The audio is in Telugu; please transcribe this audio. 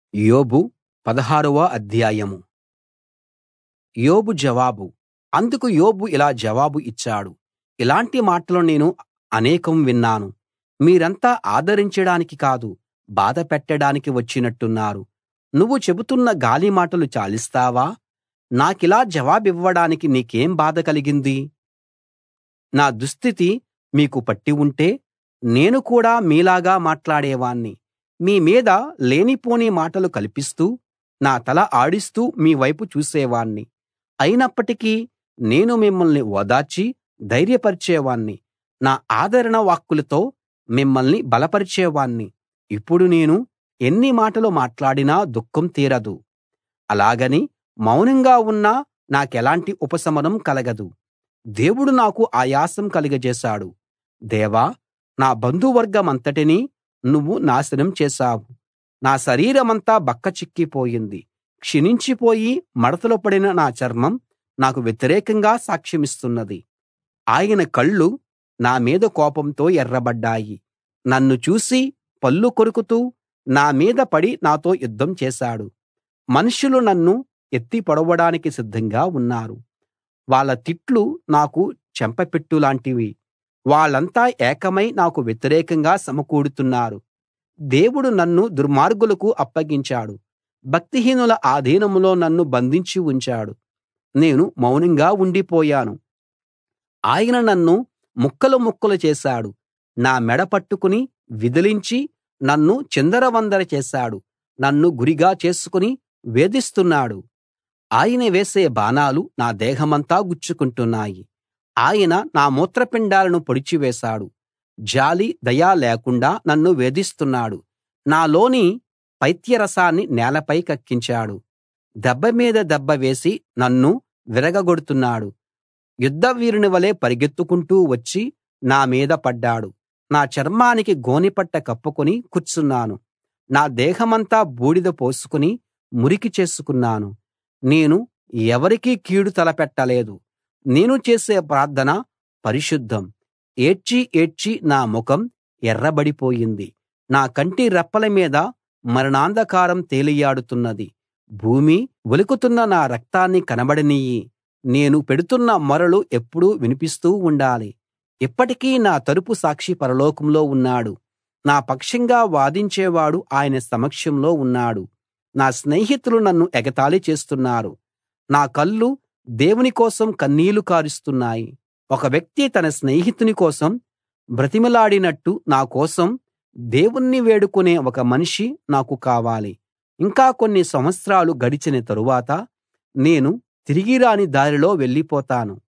యోబు పదహారవ అధ్యాయం యోబు జవాబు అందుకు యోబు ఇలా జవాబు ఇచ్చాడు ఇలాంటి మాటలు నేను అనేకం విన్నాను మీరంతా ఆదరించడానికి కాదు బాధ పెట్టడానికి వచ్చినట్టున్నారు నువ్వు చెబుతున్న గాలి మాటలు చాలిస్తావా నాకిలా జవాబివ్వడానికి నీకేం బాధ కలిగింది నా దుస్థితి మీకు పట్టి ఉంటే నేను కూడా మీలాగా మాట్లాడేవాణ్ణి మీ మీద లేనిపోని మాటలు కల్పిస్తూ నా తల ఆడిస్తూ మీ వైపు చూసేవాణ్ణి అయినప్పటికీ నేను మిమ్మల్ని ఓదార్చి ధైర్యపరిచేవాణ్ణి నా ఆదరణ వాక్కులతో మిమ్మల్ని బలపరిచేవాణ్ణి ఇప్పుడు నేను ఎన్ని మాటలు మాట్లాడినా దుఃఖం తీరదు అలాగని మౌనంగా ఉన్నా నాకెలాంటి ఉపశమనం కలగదు దేవుడు నాకు ఆయాసం కలుగజేశాడు దేవా నా బంధువర్గమంతటినీ నువ్వు నాశనం చేశావు నా శరీరమంతా బక్కచిక్కిపోయింది క్షీణించిపోయి మడతలు పడిన నా చర్మం నాకు వ్యతిరేకంగా సాక్ష్యమిస్తున్నది ఆయన కళ్ళు నా మీద కోపంతో ఎర్రబడ్డాయి నన్ను చూసి పళ్ళు కొరుకుతూ నా మీద పడి నాతో యుద్ధం చేశాడు మనుషులు నన్ను ఎత్తి పొడవడానికి సిద్ధంగా ఉన్నారు వాళ్ళ తిట్లు నాకు చెంపపెట్టులాంటివి వాళ్ళంతా ఏకమై నాకు వ్యతిరేకంగా సమకూడుతున్నారు దేవుడు నన్ను దుర్మార్గులకు అప్పగించాడు భక్తిహీనుల ఆధీనంలో నన్ను బంధించి ఉంచాడు నేను మౌనంగా ఉండిపోయాను ఆయన నన్ను ముక్కలు ముక్కలు చేశాడు నా మెడ పట్టుకుని విదిలించి నన్ను చిందరవందర చేశాడు నన్ను గురిగా చేసుకుని వేధిస్తున్నాడు ఆయన వేసే బాణాలు నా దేహమంతా గుచ్చుకుంటున్నాయి ఆయన నా మూత్రపిండాలను పొడిచివేశాడు జాలి దయ లేకుండా నన్ను వేధిస్తున్నాడు నాలోని పైత్యరసాన్ని నేలపై కక్కించాడు దెబ్బ మీద దెబ్బ వేసి నన్ను విరగగొడుతున్నాడు యుద్ధవీరుని వలె పరిగెత్తుకుంటూ వచ్చి నా మీద పడ్డాడు నా చర్మానికి గోనెపట్ట కప్పుకుని కూర్చున్నాను నా దేహమంతా బూడిద పోసుకుని మురికి చేసుకున్నాను నేను ఎవరికీ కీడు తలపెట్టలేదు నేను చేసే ప్రార్థన పరిశుద్ధం ఏడ్చి ఏడ్చి నా ముఖం ఎర్రబడిపోయింది నా కంటి రెప్పల మీద మరణాంధకారం తేలియాడుతున్నది భూమి ఒలుకుతున్న నా రక్తాన్ని కనబడనియ్యి నేను పెడుతున్న మొరలు ఎప్పుడూ వినిపిస్తూ ఉండాలి ఇప్పటికీ నా తరపు సాక్షి పరలోకంలో ఉన్నాడు నా పక్షంగా వాదించేవాడు ఆయన సమక్షంలో ఉన్నాడు నా స్నేహితులు నన్ను ఎగతాళి చేస్తున్నారు నా కళ్ళు దేవుని కోసం కన్నీళ్లు కారుస్తున్నాయి ఒక వ్యక్తి తన స్నేహితుని కోసం బ్రతిమిలాడినట్టు నా కోసం దేవుణ్ణి వేడుకునే ఒక మనిషి నాకు కావాలి ఇంకా కొన్ని సంవత్సరాలు గడిచిన తరువాత నేను తిరిగి రాని దారిలో వెళ్ళిపోతాను